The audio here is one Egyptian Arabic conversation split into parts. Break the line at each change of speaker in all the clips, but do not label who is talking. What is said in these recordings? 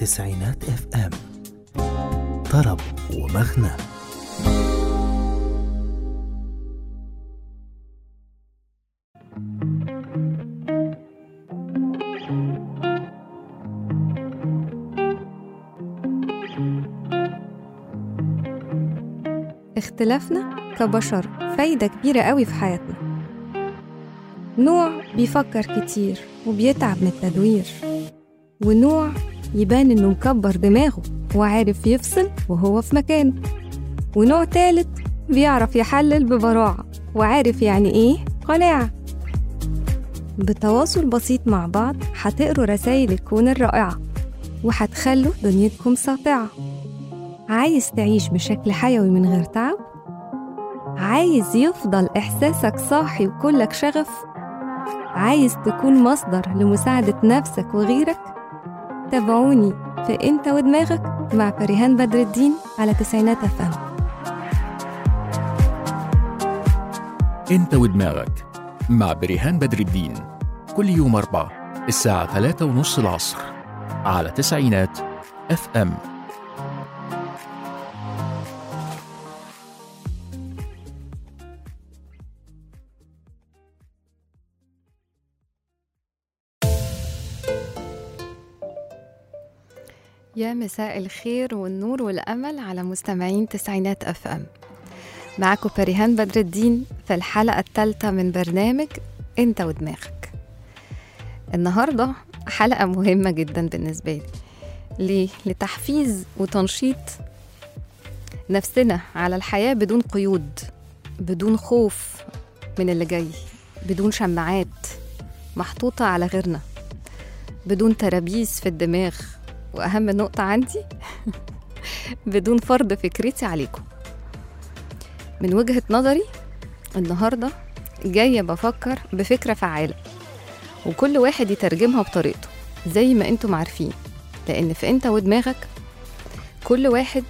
تسعينات اف ام طرب ومغنى
اختلافنا كبشر فايدة كبيرة قوي في حياتنا نوع بيفكر كتير وبيتعب من التدوير ونوع يبان انه مكبر دماغه وعارف يفصل وهو في مكانه ونوع تالت بيعرف يحلل ببراعة وعارف يعني ايه قناعة بتواصل بسيط مع بعض هتقروا رسايل الكون الرائعة وهتخلوا دنيتكم ساطعة عايز تعيش بشكل حيوي من غير تعب؟ عايز يفضل إحساسك صاحي وكلك شغف؟ عايز تكون مصدر لمساعدة نفسك وغيرك؟ تابعوني في أنت ودماغك مع فريهان بدر الدين على تسعينات أفهم
انت ودماغك مع بريهان بدر الدين كل يوم أربعة الساعة ثلاثة ونص العصر على تسعينات اف ام
يا مساء الخير والنور والأمل على مستمعين تسعينات أف أم معكم فريهان بدر الدين في الحلقة الثالثة من برنامج أنت ودماغك النهاردة حلقة مهمة جدا بالنسبة لي ليه؟ لتحفيز وتنشيط نفسنا على الحياة بدون قيود بدون خوف من اللي جاي بدون شماعات محطوطة على غيرنا بدون ترابيس في الدماغ وأهم نقطة عندي بدون فرض فكرتي عليكم من وجهة نظري النهاردة جاية بفكر بفكرة فعالة وكل واحد يترجمها بطريقته زي ما انتم عارفين لأن في انت ودماغك كل واحد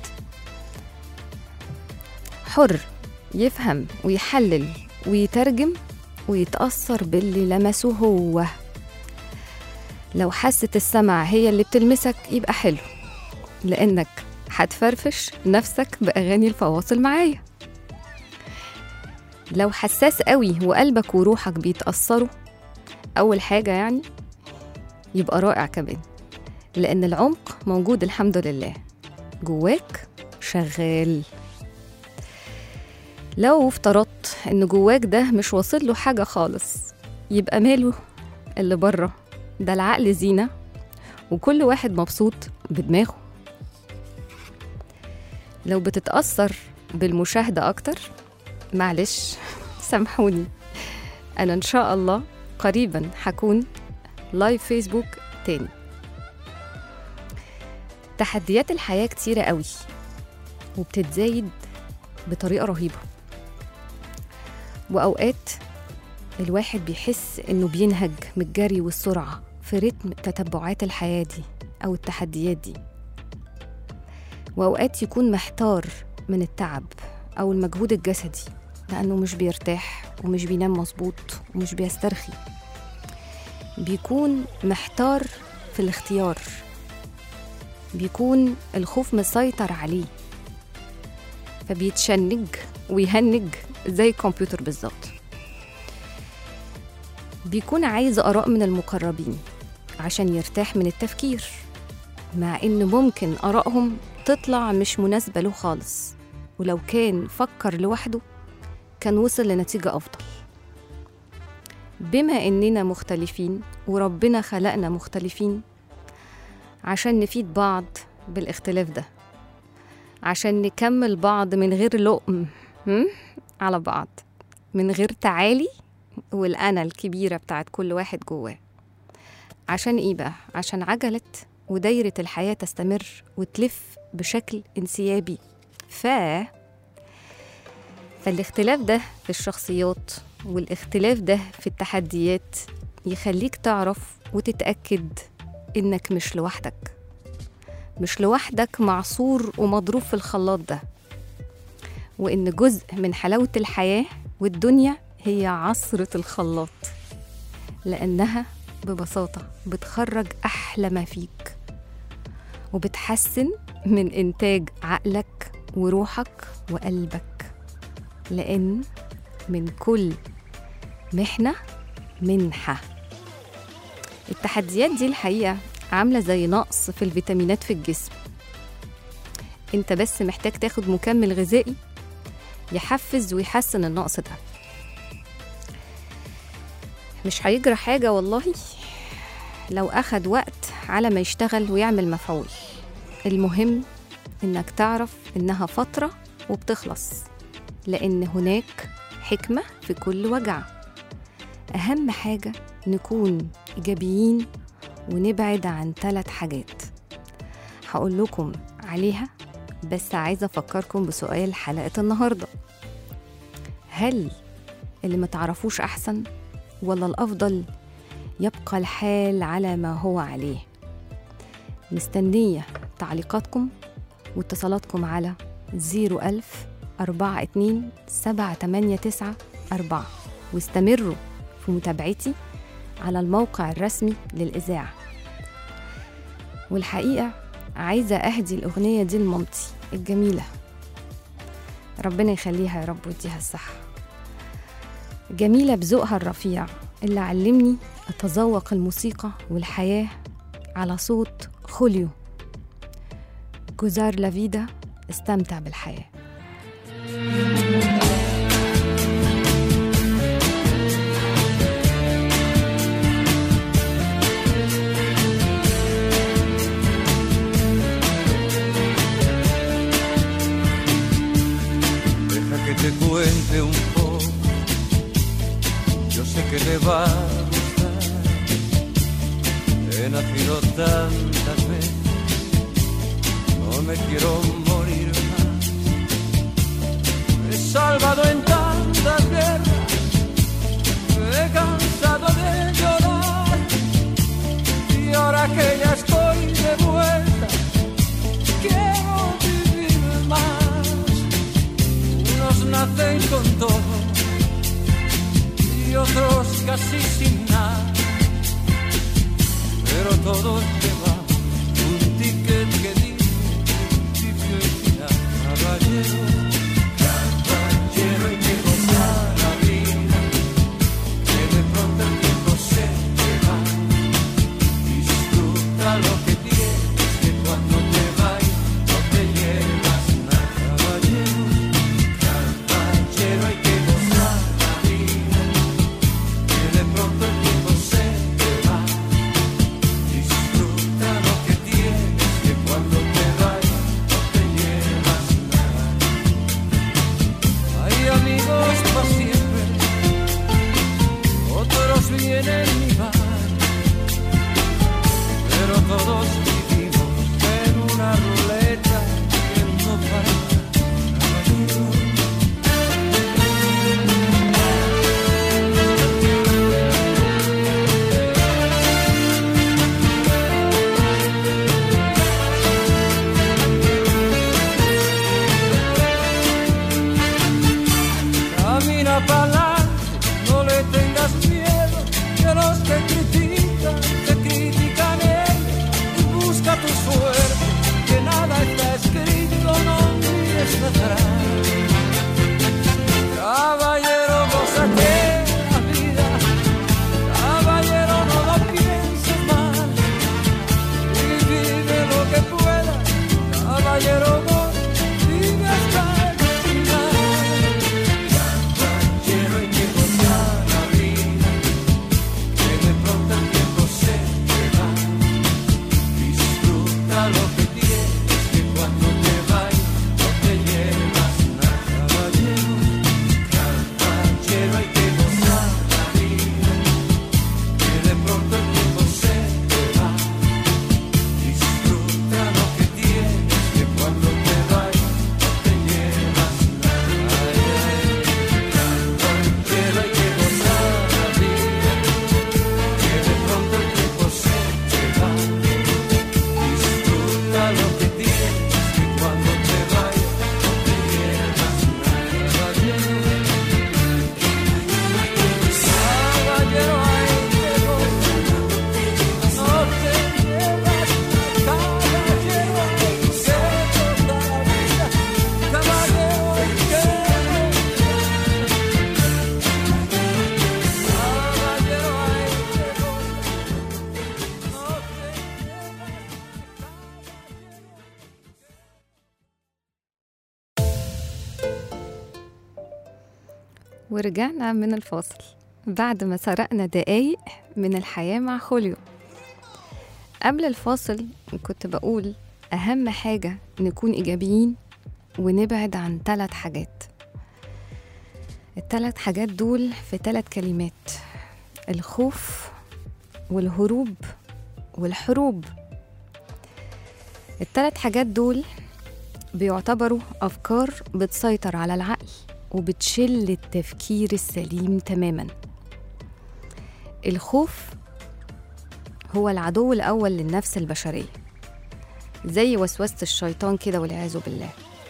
حر يفهم ويحلل ويترجم ويتأثر باللي لمسه هو لو حاسة السمع هي اللي بتلمسك يبقى حلو لأنك هتفرفش نفسك بأغاني الفواصل معايا لو حساس قوي وقلبك وروحك بيتأثروا أول حاجة يعني يبقى رائع كمان لأن العمق موجود الحمد لله جواك شغال لو افترضت ان جواك ده مش واصل له حاجة خالص يبقى ماله اللي بره ده العقل زينة وكل واحد مبسوط بدماغه لو بتتأثر بالمشاهدة أكتر معلش سامحوني أنا إن شاء الله قريبا هكون لايف فيسبوك تاني تحديات الحياة كتيرة قوي وبتتزايد بطريقة رهيبة وأوقات الواحد بيحس إنه بينهج من الجري والسرعة في رتم تتبعات الحياة دي أو التحديات دي وأوقات يكون محتار من التعب أو المجهود الجسدي لأنه مش بيرتاح ومش بينام مظبوط ومش بيسترخي بيكون محتار في الاختيار بيكون الخوف مسيطر عليه فبيتشنج ويهنج زي الكمبيوتر بالظبط بيكون عايز آراء من المقربين عشان يرتاح من التفكير مع إن ممكن آرائهم تطلع مش مناسبة له خالص ولو كان فكر لوحده كان وصل لنتيجة أفضل بما إننا مختلفين وربنا خلقنا مختلفين عشان نفيد بعض بالاختلاف ده عشان نكمل بعض من غير لقم هم؟ على بعض من غير تعالي والأنا الكبيرة بتاعت كل واحد جواه عشان إيه بقى؟ عشان عجلة ودايرة الحياة تستمر وتلف بشكل انسيابي ف فالاختلاف ده في الشخصيات والاختلاف ده في التحديات يخليك تعرف وتتأكد إنك مش لوحدك مش لوحدك معصور ومضروب في الخلاط ده وإن جزء من حلاوة الحياة والدنيا هي عصرة الخلاط لأنها ببساطة بتخرج أحلى ما فيك وبتحسن من إنتاج عقلك وروحك وقلبك لأن من كل محنة منحة التحديات دي الحقيقة عاملة زي نقص في الفيتامينات في الجسم انت بس محتاج تاخد مكمل غذائي يحفز ويحسن النقص ده مش هيجرى حاجة والله لو أخد وقت على ما يشتغل ويعمل مفعول المهم إنك تعرف إنها فترة وبتخلص لأن هناك حكمة في كل وجع أهم حاجة نكون إيجابيين ونبعد عن ثلاث حاجات هقول لكم عليها بس عايزة أفكركم بسؤال حلقة النهاردة هل اللي متعرفوش أحسن ولا الأفضل يبقى الحال على ما هو عليه مستنية تعليقاتكم واتصالاتكم على 01000 42 789 4 واستمروا في متابعتي على الموقع الرسمي للإذاعة والحقيقة عايزة أهدي الأغنية دي لمامتي الجميلة ربنا يخليها يا رب ويديها الصحة جميلة بذوقها الرفيع اللي علمني أتذوق الموسيقى والحياة على صوت خوليو جزار لافيدا استمتع بالحياة
Deja que te cuente un poco. Yo sé que te va a gustar. He nacido tantas veces. No me quiero morir más. Me he salvado en tantas guerras. Me he cansado de llorar. Y ahora que ya estoy de vuelta, quiero vivir más. Unos nacen con todo y otros casi sin nada, pero todos llevan un ticket que dice felicidad, caballero. Caballero hay que gozar la vida, que de pronto el tiempo se te va. Disfruta lo que tienes, que cuando te vayas no te llevas nada, caballero. Caballero hay que gozar la vida, que de pronto el tiempo se te va. Disfruta
ورجعنا من الفاصل بعد ما سرقنا دقايق من الحياة مع خوليو قبل الفاصل كنت بقول أهم حاجة نكون إيجابيين ونبعد عن ثلاث حاجات الثلاث حاجات دول في ثلاث كلمات الخوف والهروب والحروب الثلاث حاجات دول بيعتبروا أفكار بتسيطر على العقل وبتشل التفكير السليم تماما الخوف هو العدو الأول للنفس البشرية زي وسوسة الشيطان كده والعياذ بالله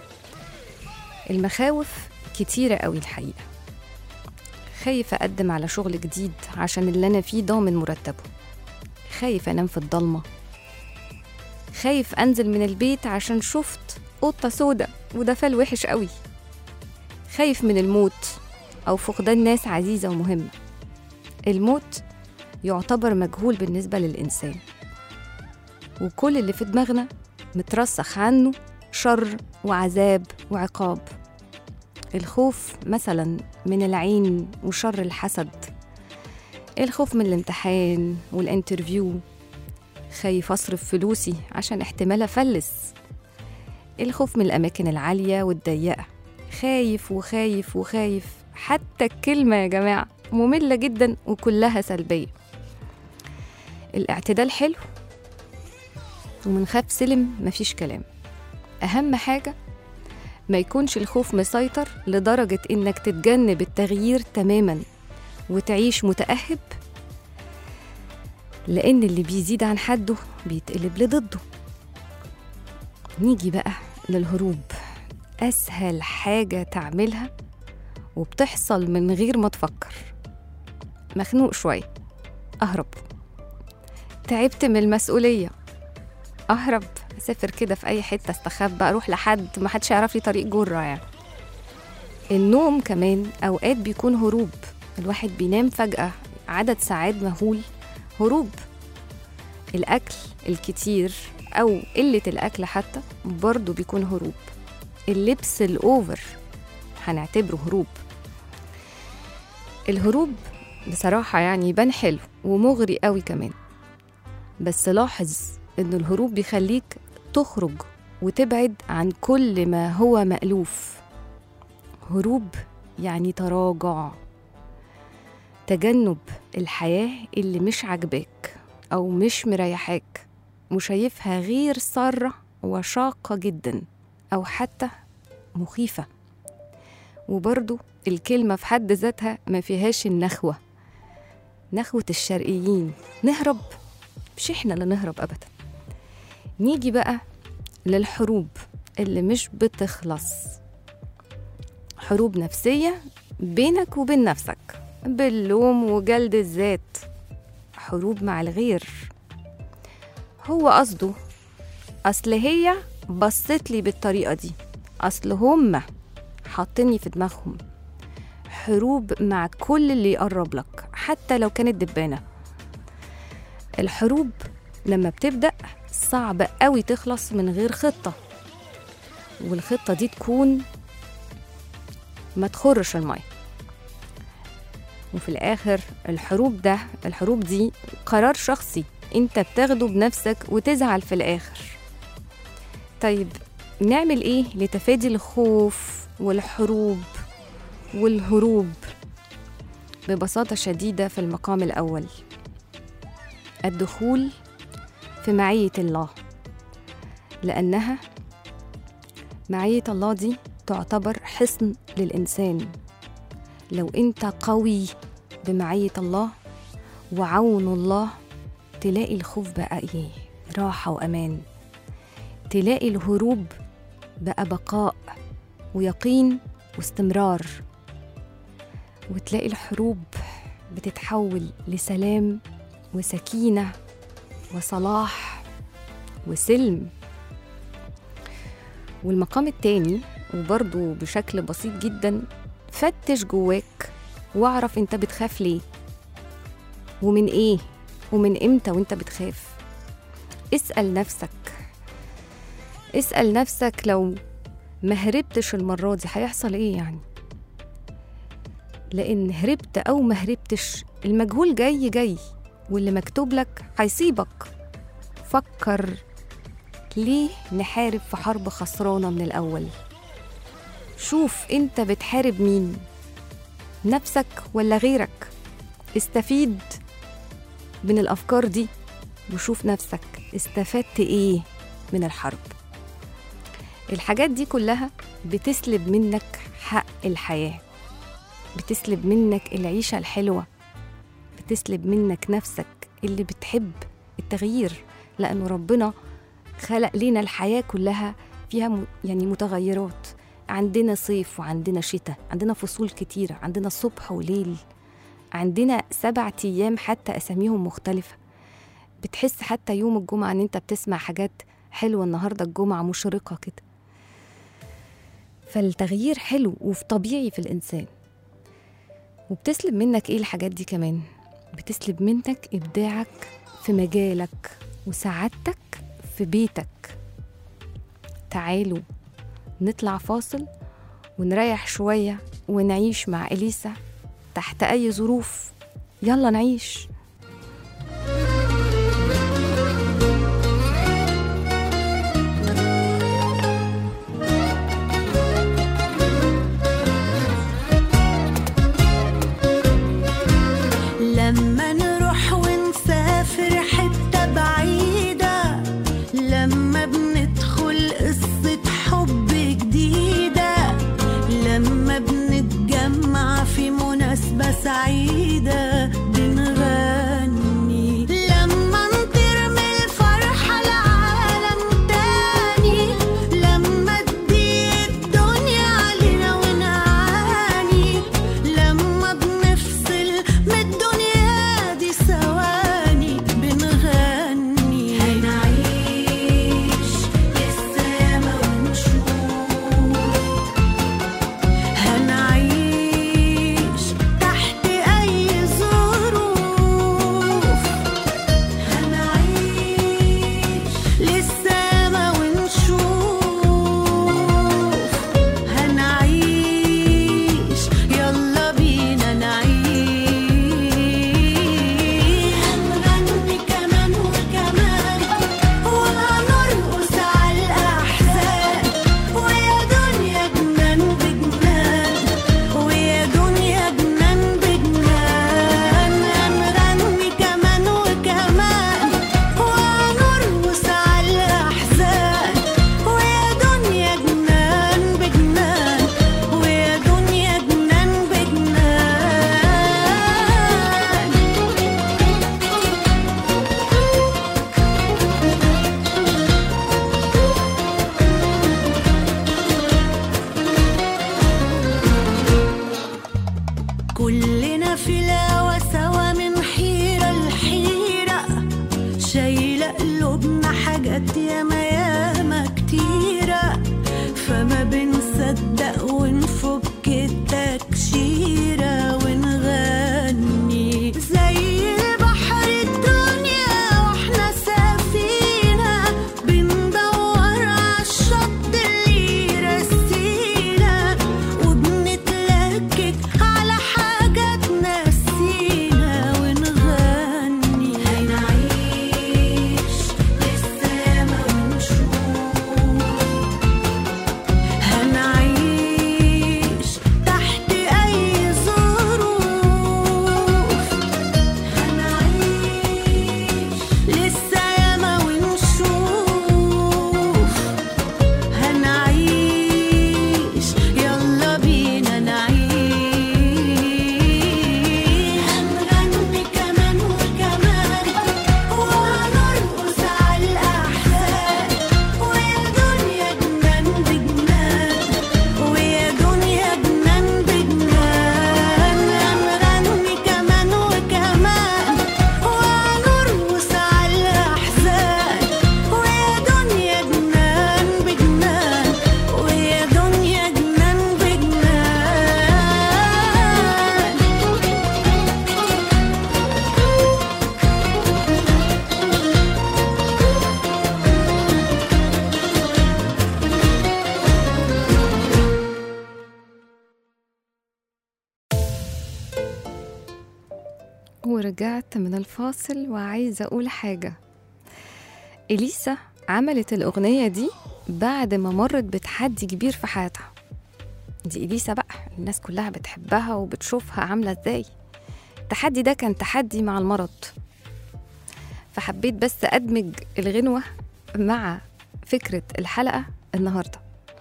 المخاوف كتيرة قوي الحقيقة خايف أقدم على شغل جديد عشان اللي أنا فيه ضامن مرتبه خايف أنام في الضلمة خايف أنزل من البيت عشان شفت قطة سودة وده فال وحش قوي خايف من الموت أو فقدان ناس عزيزة ومهمة الموت يعتبر مجهول بالنسبة للإنسان وكل اللي في دماغنا مترسخ عنه شر وعذاب وعقاب الخوف مثلا من العين وشر الحسد الخوف من الامتحان والانترفيو خايف أصرف فلوسي عشان احتمال أفلس الخوف من الأماكن العالية والضيقة خايف وخايف وخايف حتى الكلمة يا جماعة مملة جدا وكلها سلبية الاعتدال حلو ومن خاف سلم مفيش كلام أهم حاجة ما يكونش الخوف مسيطر لدرجة إنك تتجنب التغيير تماما وتعيش متأهب لأن اللي بيزيد عن حده بيتقلب لضده نيجي بقى للهروب أسهل حاجة تعملها وبتحصل من غير ما تفكر مخنوق شوية أهرب تعبت من المسؤولية أهرب أسافر كده في أي حتة استخبى أروح لحد ما حدش يعرف لي طريق جرة يعني النوم كمان أوقات بيكون هروب الواحد بينام فجأة عدد ساعات مهول هروب الأكل الكتير أو قلة الأكل حتى برضه بيكون هروب اللبس الأوفر هنعتبره هروب الهروب بصراحة يعني يبان حلو ومغري قوي كمان بس لاحظ إن الهروب بيخليك تخرج وتبعد عن كل ما هو مألوف هروب يعني تراجع تجنب الحياة اللي مش عاجباك أو مش مريحاك وشايفها غير سارة وشاقة جدا أو حتى مخيفة وبرضو الكلمة في حد ذاتها ما فيهاش النخوة نخوة الشرقيين نهرب مش احنا اللي نهرب أبدا نيجي بقى للحروب اللي مش بتخلص حروب نفسية بينك وبين نفسك باللوم وجلد الذات حروب مع الغير هو قصده أصل هي بصت لي بالطريقة دي أصل هما حاطيني في دماغهم حروب مع كل اللي يقرب لك حتى لو كانت دبانة الحروب لما بتبدأ صعب قوي تخلص من غير خطة والخطة دي تكون ما تخرش المية وفي الآخر الحروب ده الحروب دي قرار شخصي انت بتاخده بنفسك وتزعل في الآخر طيب نعمل ايه لتفادي الخوف والحروب والهروب ببساطة شديدة في المقام الأول الدخول في معية الله لأنها معية الله دي تعتبر حصن للإنسان لو أنت قوي بمعية الله وعون الله تلاقي الخوف بقى إيه راحة وأمان تلاقي الهروب بقى بقاء ويقين واستمرار وتلاقي الحروب بتتحول لسلام وسكينة وصلاح وسلم والمقام التاني وبرضه بشكل بسيط جدا فتش جواك واعرف انت بتخاف ليه ومن ايه ومن امتى وانت بتخاف اسأل نفسك اسأل نفسك لو ما هربتش المرة دي هيحصل ايه يعني لان هربت او ما هربتش المجهول جاي جاي واللي مكتوب لك هيصيبك فكر ليه نحارب في حرب خسرانه من الاول شوف انت بتحارب مين نفسك ولا غيرك استفيد من الافكار دي وشوف نفسك استفدت ايه من الحرب الحاجات دي كلها بتسلب منك حق الحياه بتسلب منك العيشه الحلوه بتسلب منك نفسك اللي بتحب التغيير لانه ربنا خلق لنا الحياه كلها فيها م- يعني متغيرات عندنا صيف وعندنا شتاء عندنا فصول كتيرة عندنا صبح وليل عندنا سبعة أيام حتى أساميهم مختلفة بتحس حتى يوم الجمعة إن أنت بتسمع حاجات حلوة النهاردة الجمعة مشرقة كده فالتغيير حلو وفي طبيعي في الإنسان وبتسلب منك إيه الحاجات دي كمان بتسلب منك إبداعك في مجالك وسعادتك في بيتك تعالوا نطلع فاصل ونريح شوية ونعيش مع إليسا تحت أي ظروف يلا نعيش
لما نروح ونسافر حتة بعيدة لما بندخل قصة حب جديدة لما بنتجمع في مناسبة سعيدة بنغني لما نطير من الفرحة لعالم تاني لما تضيق الدنيا علينا ونعاني لما بنفصل من الدنيا دي ثواني بنغني هنعيش للسما ونشوف هنعيش تحت أي ظروف هنعيش للسما ونشوف هنعيش يلا بينا نعيش هنغني كمان وكمان وهنرقص على الأحزان ويا دنيا جنان بجنان ويا دنيا جنان بجنان هنغني كمان وكمان وهنرقص على الأحزان ويا دنيا جنان بجنان ويا دنيا جنان بجنان كلنا في الهوا سوا من حيرة لحيرة شايلة قلوبنا حاجات ياما ياما كتيرة فما بنصدق ونفك التكشيرة ونغني زي البحر الدنيا واحنا سفينة بندور عالشط اللي يرسينا وبنتلكك على حاجة تنسينا ونغني هنعيش للسما ونشوف
ورجعت من الفاصل وعايزة أقول حاجة إليسا عملت الأغنية دي بعد ما مرت بتحدي كبير في حياتها دي إليسا بقى الناس كلها بتحبها وبتشوفها عاملة إزاي التحدي ده كان تحدي مع المرض فحبيت بس أدمج الغنوة مع فكرة الحلقة النهاردة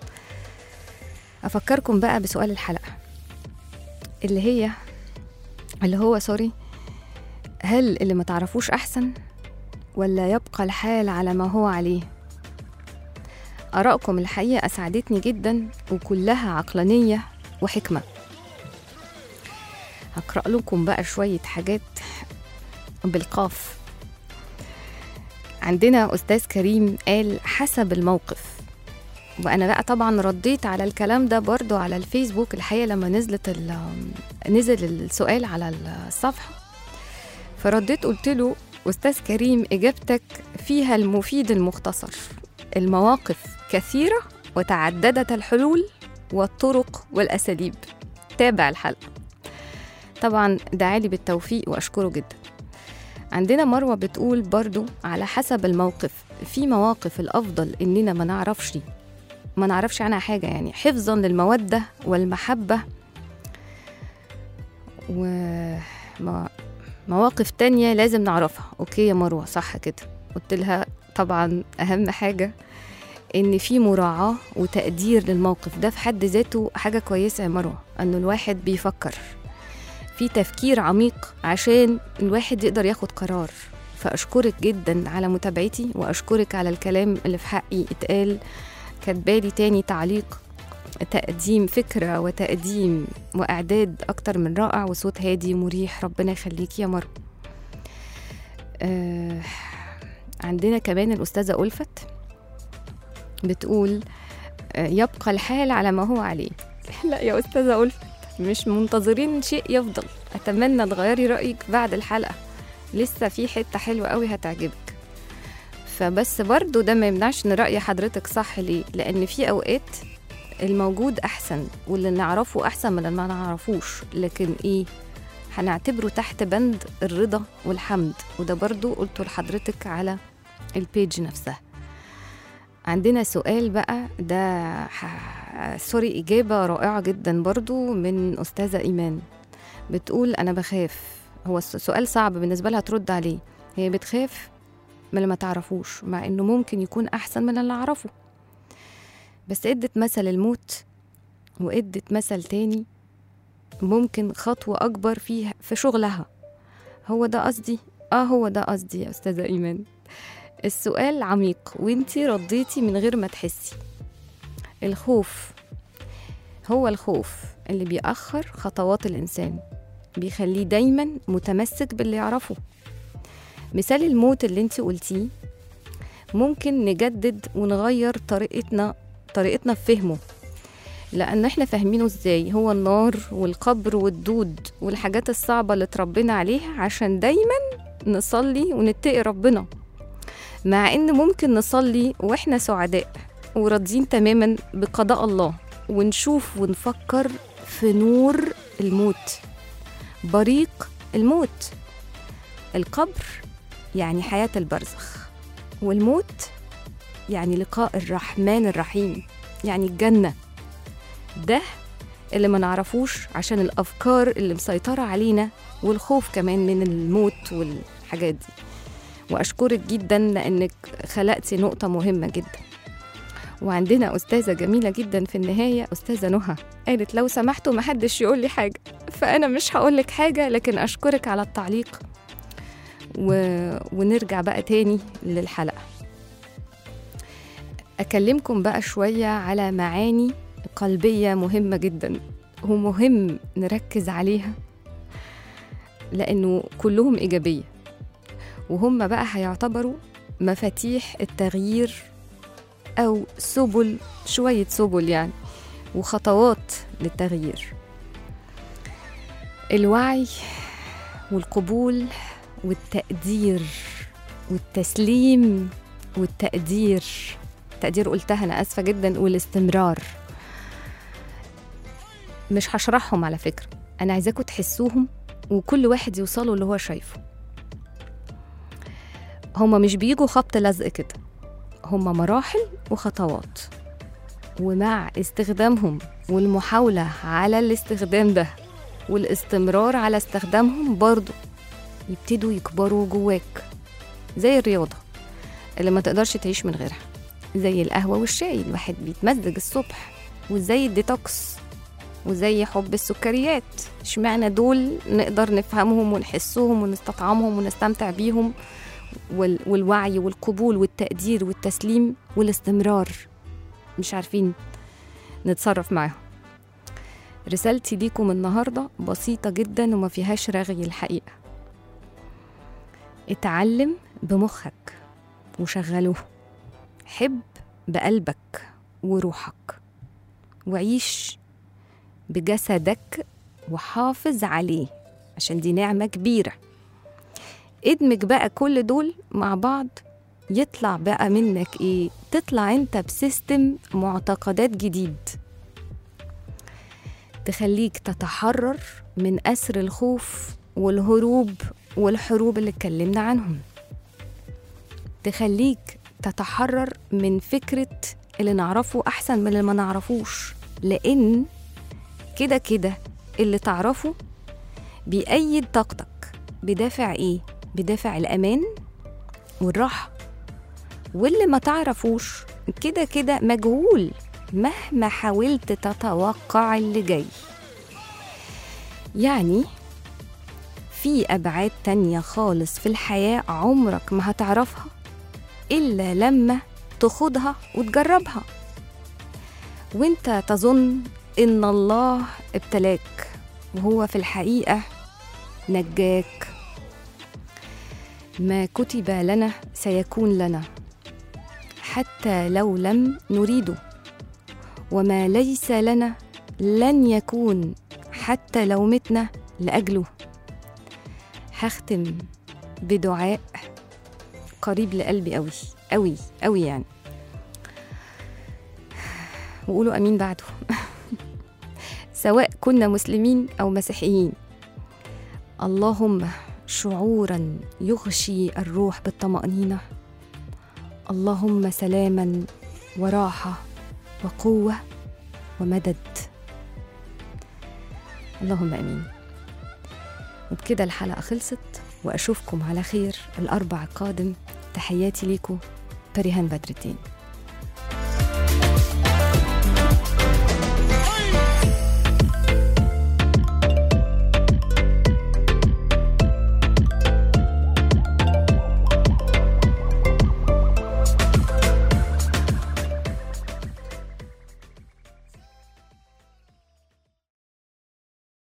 أفكركم بقى بسؤال الحلقة اللي هي اللي هو سوري هل اللي ما تعرفوش أحسن ولا يبقى الحال على ما هو عليه آرائكم الحقيقة أسعدتني جدا وكلها عقلانية وحكمة هقرأ لكم بقى شوية حاجات بالقاف عندنا أستاذ كريم قال حسب الموقف وأنا بقى طبعا رديت على الكلام ده برضو على الفيسبوك الحقيقة لما نزلت ال- نزل السؤال على الصفحة فرديت قلت له أستاذ كريم إجابتك فيها المفيد المختصر المواقف كثيرة وتعددت الحلول والطرق والأساليب تابع الحلقة طبعا دعالي بالتوفيق وأشكره جدا عندنا مروة بتقول برضو على حسب الموقف في مواقف الأفضل إننا ما نعرفش ما نعرفش عنها حاجة يعني حفظا للمودة والمحبة ومواقف تانية لازم نعرفها أوكي يا مروة صح كده قلت لها طبعا أهم حاجة إن في مراعاة وتقدير للموقف ده في حد ذاته حاجة كويسة يا مروة إنه الواحد بيفكر في تفكير عميق عشان الواحد يقدر ياخد قرار فأشكرك جدا على متابعتي وأشكرك على الكلام اللي في حقي اتقال كاتبالي تاني تعليق تقديم فكرة وتقديم وإعداد أكتر من رائع وصوت هادي مريح ربنا يخليك يا مروة آه عندنا كمان الأستاذة ألفت بتقول آه، يبقى الحال على ما هو عليه لا يا أستاذة ألفت مش منتظرين شيء يفضل أتمنى تغيري رأيك بعد الحلقة لسه في حتة حلوة قوي هتعجبك فبس برضو ده ما يمنعش ان رأي حضرتك صح ليه لأن في أوقات الموجود أحسن واللي نعرفه أحسن من اللي ما نعرفوش لكن إيه هنعتبره تحت بند الرضا والحمد وده برضو قلته لحضرتك على البيج نفسها عندنا سؤال بقى ده ح... سوري إجابة رائعة جدا برضو من أستاذة إيمان بتقول أنا بخاف هو الس- سؤال صعب بالنسبة لها ترد عليه هي بتخاف من اللي ما تعرفوش مع إنه ممكن يكون أحسن من اللي أعرفه بس ادت مثل الموت وادت مثل تاني ممكن خطوة أكبر فيها في شغلها هو ده قصدي اه هو ده قصدي يا أستاذة إيمان السؤال عميق وانتي رديتي من غير ما تحسي الخوف هو الخوف اللي بيأخر خطوات الإنسان بيخليه دايما متمسك باللي يعرفه مثال الموت اللي انتي قلتيه ممكن نجدد ونغير طريقتنا طريقتنا في فهمه لأن احنا فاهمينه ازاي هو النار والقبر والدود والحاجات الصعبة اللي اتربينا عليها عشان دايما نصلي ونتقي ربنا مع ان ممكن نصلي واحنا سعداء وراضيين تماما بقضاء الله ونشوف ونفكر في نور الموت بريق الموت القبر يعني حياة البرزخ والموت يعني لقاء الرحمن الرحيم يعني الجنة ده اللي ما نعرفوش عشان الأفكار اللي مسيطرة علينا والخوف كمان من الموت والحاجات دي وأشكرك جدا لأنك خلقتي نقطة مهمة جدا وعندنا أستاذة جميلة جدا في النهاية أستاذة نهى قالت لو سمحتوا محدش يقول لي حاجة فأنا مش هقولك حاجة لكن أشكرك على التعليق و... ونرجع بقى تاني للحلقة أكلمكم بقى شوية على معاني قلبية مهمة جدا ومهم نركز عليها لأنه كلهم إيجابية وهم بقى هيعتبروا مفاتيح التغيير أو سبل شوية سبل يعني وخطوات للتغيير الوعي والقبول والتقدير والتسليم والتقدير تقدير قلتها أنا آسفة جدا والاستمرار مش هشرحهم على فكرة أنا عايزاكم تحسوهم وكل واحد يوصله اللي هو شايفه هما مش بيجوا خبط لزق كده هما مراحل وخطوات ومع استخدامهم والمحاولة على الاستخدام ده والاستمرار على استخدامهم برضو يبتدوا يكبروا جواك زي الرياضة اللي ما تقدرش تعيش من غيرها زي القهوة والشاي الواحد بيتمزج الصبح وزي الديتوكس وزي حب السكريات اشمعنى دول نقدر نفهمهم ونحسهم ونستطعمهم ونستمتع بيهم وال- والوعي والقبول والتقدير والتسليم والاستمرار مش عارفين نتصرف معاهم رسالتي ليكم النهاردة بسيطة جدا وما فيهاش رغي الحقيقة اتعلم بمخك وشغلوه حب بقلبك وروحك وعيش بجسدك وحافظ عليه عشان دي نعمة كبيرة ادمج بقى كل دول مع بعض يطلع بقى منك ايه تطلع انت بسيستم معتقدات جديد تخليك تتحرر من أسر الخوف والهروب والحروب اللي اتكلمنا عنهم تخليك تتحرر من فكرة اللي نعرفه أحسن من اللي ما نعرفوش لأن كده كده اللي تعرفه بيأيد طاقتك بدافع إيه؟ بدافع الأمان والراحة واللي ما تعرفوش كده كده مجهول مهما حاولت تتوقع اللي جاي يعني في أبعاد تانية خالص في الحياة عمرك ما هتعرفها إلا لما تخوضها وتجربها وانت تظن إن الله ابتلاك وهو في الحقيقة نجاك ما كتب لنا سيكون لنا حتى لو لم نريده وما ليس لنا لن يكون حتى لو متنا لأجله هختم بدعاء قريب لقلبي قوي قوي قوي يعني وقولوا امين بعده سواء كنا مسلمين او مسيحيين اللهم شعورا يغشي الروح بالطمانينه اللهم سلاما وراحه وقوه ومدد اللهم امين وبكده الحلقه خلصت واشوفكم على خير الاربع القادم تحياتي ليكم بريهان بدر الدين